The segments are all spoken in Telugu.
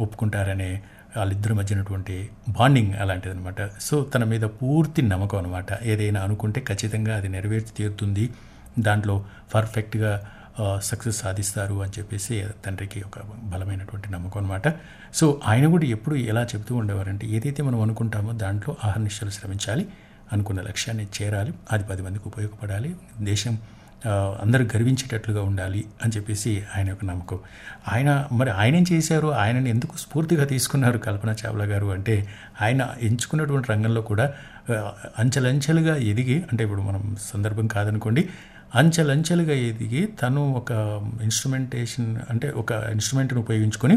ఒప్పుకుంటారనే వాళ్ళిద్దరి మధ్యనటువంటి బాండింగ్ అలాంటిదనమాట సో తన మీద పూర్తి నమ్మకం అనమాట ఏదైనా అనుకుంటే ఖచ్చితంగా అది నెరవేర్చి తీరుతుంది దాంట్లో పర్ఫెక్ట్గా సక్సెస్ సాధిస్తారు అని చెప్పేసి తండ్రికి ఒక బలమైనటువంటి నమ్మకం అనమాట సో ఆయన కూడా ఎప్పుడు ఎలా చెబుతూ ఉండేవారంటే ఏదైతే మనం అనుకుంటామో దాంట్లో ఆహర్నిశలు శ్రమించాలి అనుకున్న లక్ష్యాన్ని చేరాలి అది పది మందికి ఉపయోగపడాలి దేశం ఆ, అందరూ గర్వించేటట్లుగా ఉండాలి అని చెప్పేసి ఆయన యొక్క నమ్మకం ఆయన మరి ఆయన ఏం చేశారు ఆయనని ఎందుకు స్ఫూర్తిగా తీసుకున్నారు కల్పన చావ్లా గారు అంటే ఆయన ఎంచుకున్నటువంటి రంగంలో కూడా ఆ, అంచెలంచెలుగా ఎదిగి అంటే ఇప్పుడు మనం సందర్భం కాదనుకోండి అంచెలంచెలుగా ఎదిగి తను ఒక ఇన్స్ట్రుమెంటేషన్ అంటే ఒక ఇన్స్ట్రుమెంట్ను ఉపయోగించుకొని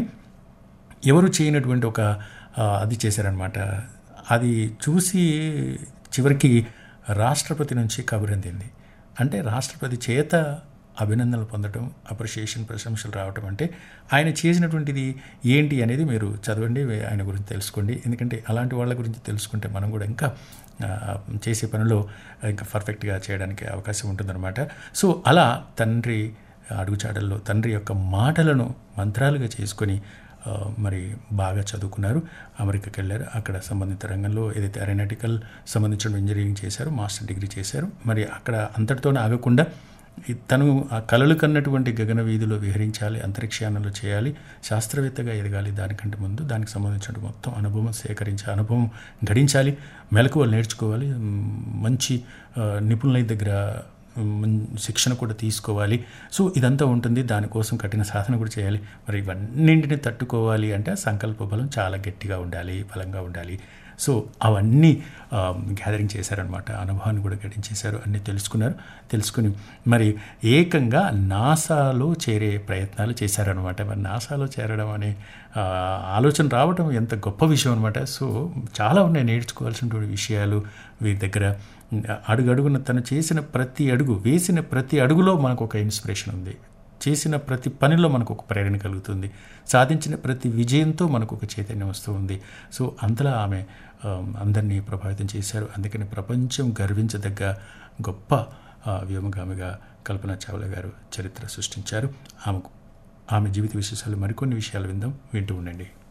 ఎవరు చేయనటువంటి ఒక ఆ, అది చేశారనమాట అది చూసి చివరికి రాష్ట్రపతి నుంచి కబురందింది అంటే రాష్ట్రపతి చేత అభినందనలు పొందడం అప్రిషియేషన్ ప్రశంసలు రావటం అంటే ఆయన చేసినటువంటిది ఏంటి అనేది మీరు చదవండి ఆయన గురించి తెలుసుకోండి ఎందుకంటే అలాంటి వాళ్ళ గురించి తెలుసుకుంటే మనం కూడా ఇంకా ఆ, చేసే పనిలో ఇంకా పర్ఫెక్ట్గా చేయడానికి అవకాశం ఉంటుందన్నమాట సో అలా తండ్రి అడుగుచాడల్లో తండ్రి యొక్క మాటలను మంత్రాలుగా చేసుకొని ఆ, మరి బాగా చదువుకున్నారు అమెరికాకి వెళ్ళారు అక్కడ సంబంధిత రంగంలో ఏదైతే అరోనాటికల్ సంబంధించిన ఇంజనీరింగ్ చేశారో మాస్టర్ డిగ్రీ చేశారు మరి అక్కడ అంతటితోనే ఆగకుండా ఈ తను ఆ కలలు కన్నటువంటి గగన వీధిలో విహరించాలి అంతరిక్షయానంలో చేయాలి శాస్త్రవేత్తగా ఎదగాలి దానికంటే ముందు దానికి సంబంధించిన మొత్తం అనుభవం సేకరించి అనుభవం గడించాలి మెలకువలు నేర్చుకోవాలి మ్, మంచి ఆ, నిపుణుల దగ్గర మ్, శిక్షణ కూడా తీసుకోవాలి సో ఇదంతా ఉంటుంది దానికోసం కఠిన సాధన కూడా చేయాలి మరి ఇవన్నింటిని తట్టుకోవాలి అంటే ఆ సంకల్ప బలం చాలా గట్టిగా ఉండాలి బలంగా ఉండాలి సో అవన్నీ గ్యాదరింగ్ చేశారనమాట అనుభవాన్ని కూడా గడించేశారు అన్నీ తెలుసుకున్నారు తెలుసుకుని మరి ఏకంగా నాసాలో చేరే ప్రయత్నాలు చేశారనమాట మరి నాసాలో చేరడం అనే ఆ, ఆలోచన రావడం ఎంత గొప్ప విషయం అనమాట సో చాలా ఉన్నాయి నేర్చుకోవాల్సినటువంటి విషయాలు వీరి దగ్గర అడుగడుగున తను చేసిన ప్రతి అడుగు వేసిన ప్రతి అడుగులో మనకు ఒక ఇన్స్పిరేషన్ ఉంది చేసిన ప్రతి పనిలో మనకు ఒక ప్రేరణ కలుగుతుంది సాధించిన ప్రతి విజయంతో మనకు ఒక చైతన్యం వస్తూ ఉంది సో అంతలా ఆమె ఆ, అందరినీ ప్రభావితం చేశారు అందుకని ప్రపంచం గర్వించదగ్గ గొప్ప ఆ, వ్యోమగామిగా కల్పన చావ్లా గారు చరిత్ర సృష్టించారు ఆమెకు ఆమె జీవిత విశేషాలు మరికొన్ని విషయాలు విందాం వింటూ ఉండండి